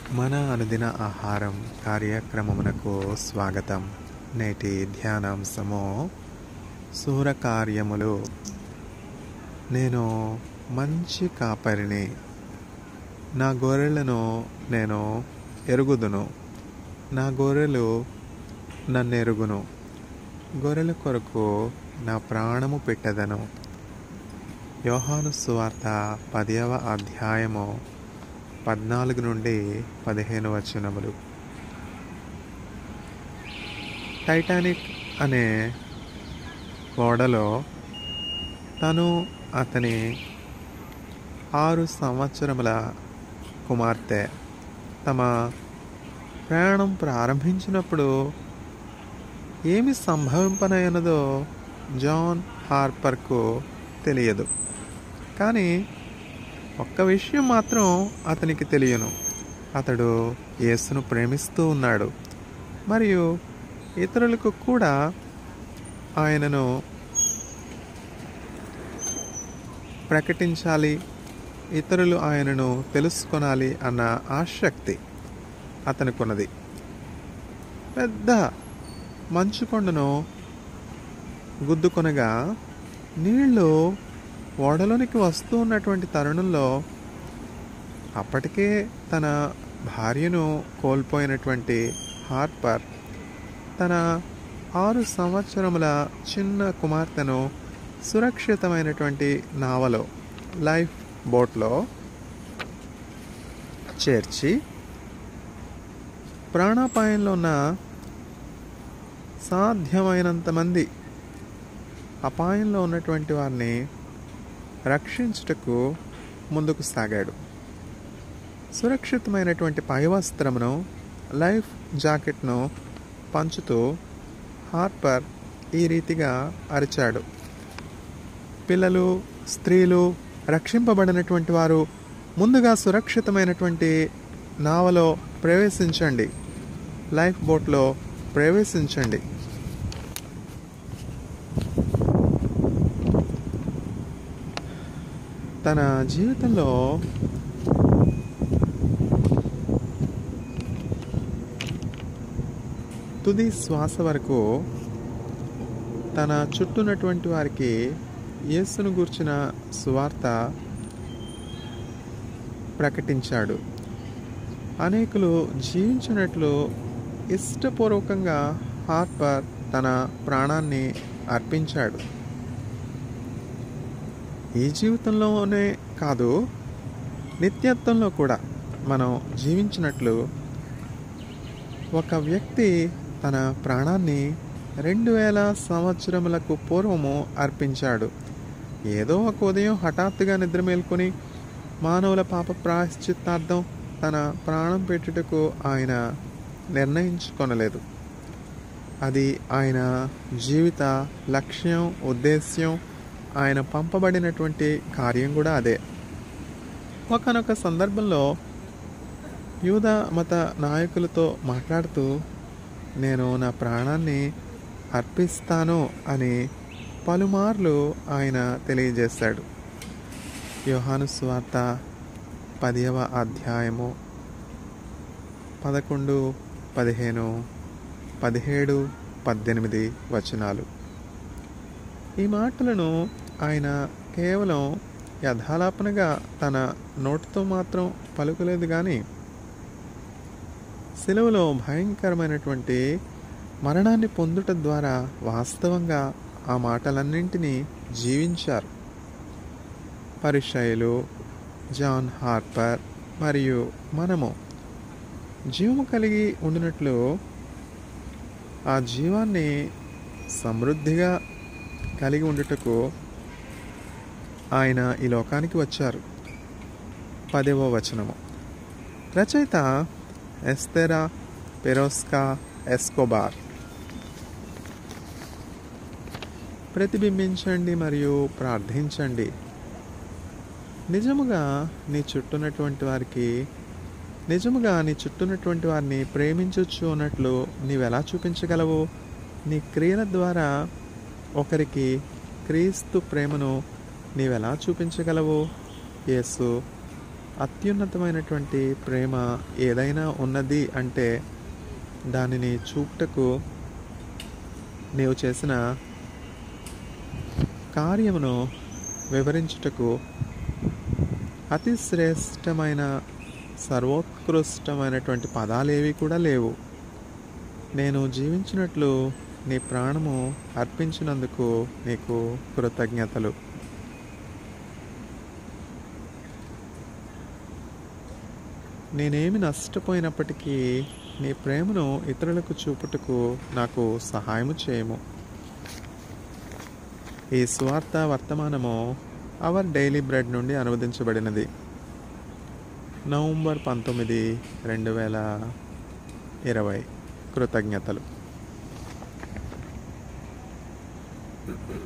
మన అనుదిన ఆహారం కార్యక్రమమునకు స్వాగతం నేటి ధ్యానాంశము సూరకార్యములు నేను మంచి కాపరిని నా గొర్రెలను నేను ఎరుగుదును నా గొర్రెలు నన్ను ఎరుగును గొర్రెల కొరకు నా ప్రాణము పెట్టదను యోహాను సువార్త పదవ అధ్యాయము పద్నాలుగు నుండి పదిహేను వచనములు టైటానిక్ అనే ఓడలో తను అతని ఆరు సంవత్సరముల కుమార్తె తమ ప్రయాణం ప్రారంభించినప్పుడు ఏమి సంభవింపనైనదో జాన్ హార్పర్కు తెలియదు కానీ ఒక్క విషయం మాత్రం అతనికి తెలియను అతడు యేసును ప్రేమిస్తూ ఉన్నాడు మరియు ఇతరులకు కూడా ఆయనను ప్రకటించాలి ఇతరులు ఆయనను తెలుసుకొనాలి అన్న ఆసక్తి అతనుకున్నది పెద్ద మంచు కొండను గుద్దుకొనగా నీళ్లు ఓడలోనికి వస్తూ ఉన్నటువంటి తరుణంలో అప్పటికే తన భార్యను కోల్పోయినటువంటి హార్పర్ తన ఆరు సంవత్సరముల చిన్న కుమార్తెను సురక్షితమైనటువంటి నావలో లైఫ్ బోట్లో చేర్చి ప్రాణాపాయంలో ఉన్న సాధ్యమైనంత మంది అపాయంలో ఉన్నటువంటి వారిని రక్షించుటకు ముందుకు సాగాడు సురక్షితమైనటువంటి పైవస్త్రమును లైఫ్ జాకెట్ను పంచుతూ హార్పర్ ఈ రీతిగా అరిచాడు పిల్లలు స్త్రీలు రక్షింపబడినటువంటి వారు ముందుగా సురక్షితమైనటువంటి నావలో ప్రవేశించండి లైఫ్ బోట్లో ప్రవేశించండి తన జీవితంలో తుది శ్వాస వరకు తన చుట్టూనటువంటి వారికి యేసును గూర్చిన సువార్త ప్రకటించాడు అనేకులు జీవించినట్లు ఇష్టపూర్వకంగా హార్పర్ తన ప్రాణాన్ని అర్పించాడు ఈ జీవితంలోనే కాదు నిత్యత్వంలో కూడా మనం జీవించినట్లు ఒక వ్యక్తి తన ప్రాణాన్ని రెండు వేల సంవత్సరములకు పూర్వము అర్పించాడు ఏదో ఒక ఉదయం హఠాత్తుగా నిద్ర మేల్కొని మానవుల పాప ప్రాశ్చిత్తార్థం తన ప్రాణం పెట్టుటకు ఆయన నిర్ణయించుకొనలేదు అది ఆయన జీవిత లక్ష్యం ఉద్దేశ్యం ఆయన పంపబడినటువంటి కార్యం కూడా అదే ఒకనొక సందర్భంలో యూద మత నాయకులతో మాట్లాడుతూ నేను నా ప్రాణాన్ని అర్పిస్తాను అని పలుమార్లు ఆయన తెలియజేశాడు యోహాను స్వార్త పదివ అధ్యాయము పదకొండు పదిహేను పదిహేడు పద్దెనిమిది వచనాలు ఈ మాటలను ఆయన కేవలం యథాలాపనగా తన నోటితో మాత్రం పలుకలేదు కానీ సెలవులో భయంకరమైనటువంటి మరణాన్ని పొందుట ద్వారా వాస్తవంగా ఆ మాటలన్నింటినీ జీవించారు పరిచయులు జాన్ హార్పర్ మరియు మనము జీవము కలిగి ఉండినట్లు ఆ జీవాన్ని సమృద్ధిగా కలిగి ఉండుటకు ఆయన ఈ లోకానికి వచ్చారు పదవ వచనము రచయిత ఎస్తెరా పెరోస్కా ఎస్కోబార్ ప్రతిబింబించండి మరియు ప్రార్థించండి నిజముగా నీ చుట్టూనటువంటి వారికి నిజముగా నీ చుట్టూనటువంటి వారిని ప్రేమించవచ్చు అన్నట్లు నీవెలా చూపించగలవు నీ క్రియల ద్వారా ఒకరికి క్రీస్తు ప్రేమను నీవెలా చూపించగలవు యేసు అత్యున్నతమైనటువంటి ప్రేమ ఏదైనా ఉన్నది అంటే దానిని చూపుటకు నీవు చేసిన కార్యమును వివరించుటకు అతి శ్రేష్టమైన సర్వోత్కృష్టమైనటువంటి పదాలేవి కూడా లేవు నేను జీవించినట్లు నీ ప్రాణము అర్పించినందుకు నీకు కృతజ్ఞతలు నేనేమి నష్టపోయినప్పటికీ నీ ప్రేమను ఇతరులకు చూపుటకు నాకు సహాయము చేయము ఈ స్వార్థ వర్తమానము అవర్ డైలీ బ్రెడ్ నుండి అనువదించబడినది నవంబర్ పంతొమ్మిది రెండు వేల ఇరవై కృతజ్ఞతలు